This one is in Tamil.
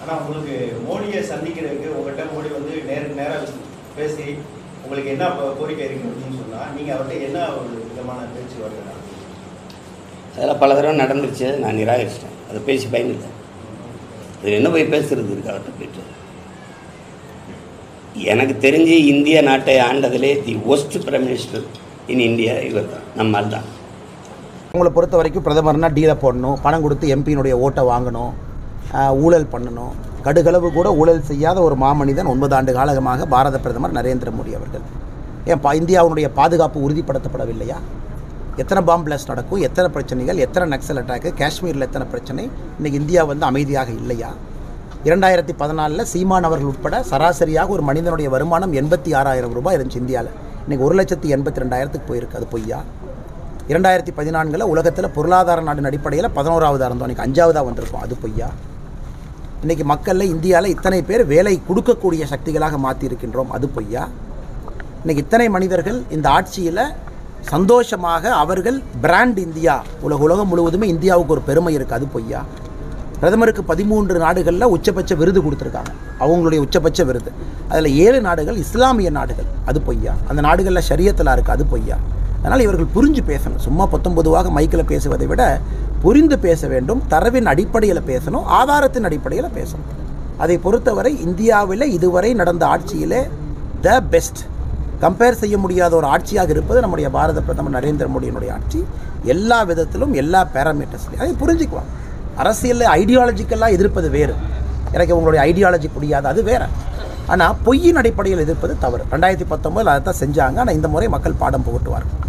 ஆனா உங்களுக்கு மோடியை சந்திக்கிறதுக்கு உங்கள்கிட்ட மோடி வந்து நேருக்கு நேரா பேசி உங்களுக்கு என்ன ப- கோரிக்கை இருக்கு அப்படின்னு சொன்னா நீங்க அவர்கிட்ட என்ன ஒரு விதமான பேச்சுவார்த்தை நடத்துவீங்க? அதெல்லாம் பல தடவை நடந்துருச்சு நான் நிராகரிச்சிட்டேன் அதை பேசி பயனில்லை அது என்ன போய் பேசுறது இருக்கு அவர்கிட்ட போயிட்டு எனக்கு தெரிஞ்சு இந்திய நாட்டை ஆண்டதிலே the worst prime minister in India இவர் தான் நம்மால் தான் உங்களை பொறுத்த வரைக்கும் பிரதமர்னா டீலை போடணும் பணம் கொடுத்து எம்பியினுடைய ஓட்டை வாங்கணும் ஆஹ், ஊழல் பண்ணணும் கடுகளவு கூட ஊழல் செய்யாத ஒரு மாமனிதன் ஒன்பது ஆண்டு காலமாக பாரத பிரதமர் நரேந்திர மோடி அவர்கள் ஏன் பா இந்தியாவுடைய பாதுகாப்பு உறுதிப்படுத்தப்படவில்லையா எத்தனை பாம் பிளாஸ்ட் நடக்கும் எத்தனை பிரச்சனைகள் எத்தனை நக்சல் அட்டாக்கு காஷ்மீரில் எத்தனை பிரச்சனை இன்னைக்கு இந்தியா வந்து அமைதியாக இல்லையா இரண்டாயிரத்தி பதினாலில் சீமான் அவர்கள் உட்பட சராசரியாக ஒரு மனிதனுடைய வருமானம் எண்பத்தி ஆறாயிரம் ரூபாய் இருந்துச்சு இந்தியாவில் இன்னைக்கு ஒரு லட்சத்தி எண்பத்தி ரெண்டாயிரத்துக்கு போயிருக்கு அது பொய்யா இரண்டாயிரத்தி பதினான்கில் உலகத்தில் பொருளாதார நாடின் அடிப்படையில் பதினோராவதாக இருந்தோம் இன்றைக்கி அஞ்சாவதாக வந்திருக்கோம் அது பொய்யா இன்றைக்கி மக்களில் இந்தியாவில் இத்தனை பேர் வேலை கொடுக்கக்கூடிய சக்திகளாக மாற்றி இருக்கின்றோம் அது பொய்யா இன்றைக்கி இத்தனை மனிதர்கள் இந்த ஆட்சியில் சந்தோஷமாக அவர்கள் பிராண்ட் இந்தியா உலக உலகம் முழுவதுமே இந்தியாவுக்கு ஒரு பெருமை இருக்குது அது பொய்யா பிரதமருக்கு பதிமூன்று நாடுகளில் உச்சபட்ச விருது கொடுத்துருக்காங்க அவங்களுடைய உச்சபட்ச விருது அதில் ஏழு நாடுகள் இஸ்லாமிய நாடுகள் அது பொய்யா அந்த நாடுகளில் ஷரியத்தில் இருக்குது அது பொய்யா அதனால் இவர்கள் புரிஞ்சு பேசணும் சும்மா பத்தொன்பதுவாக மைக்கில் பேசுவதை விட புரிந்து பேச வேண்டும் தரவின் அடிப்படையில் பேசணும் ஆதாரத்தின் அடிப்படையில் பேசணும் அதை பொறுத்தவரை இந்தியாவில் இதுவரை நடந்த ஆட்சியிலே த பெஸ்ட் கம்பேர் செய்ய முடியாத ஒரு ஆட்சியாக இருப்பது நம்முடைய பாரத பிரதமர் நரேந்திர மோடியினுடைய ஆட்சி எல்லா விதத்திலும் எல்லா பேராமீட்டர்ஸ்லையும் அதை புரிஞ்சுக்குவாங்க அரசியலில் ஐடியாலஜிக்கெல்லாம் எதிர்ப்பது வேறு எனக்கு உங்களுடைய ஐடியாலஜி புரியாது அது வேற ஆனால் பொய்யின் அடிப்படையில் எதிர்ப்பது தவறு ரெண்டாயிரத்தி பத்தொம்பதில் அதை தான் செஞ்சாங்க ஆனால் இந்த முறை மக்கள் பாடம் புகட்டுவார்கள்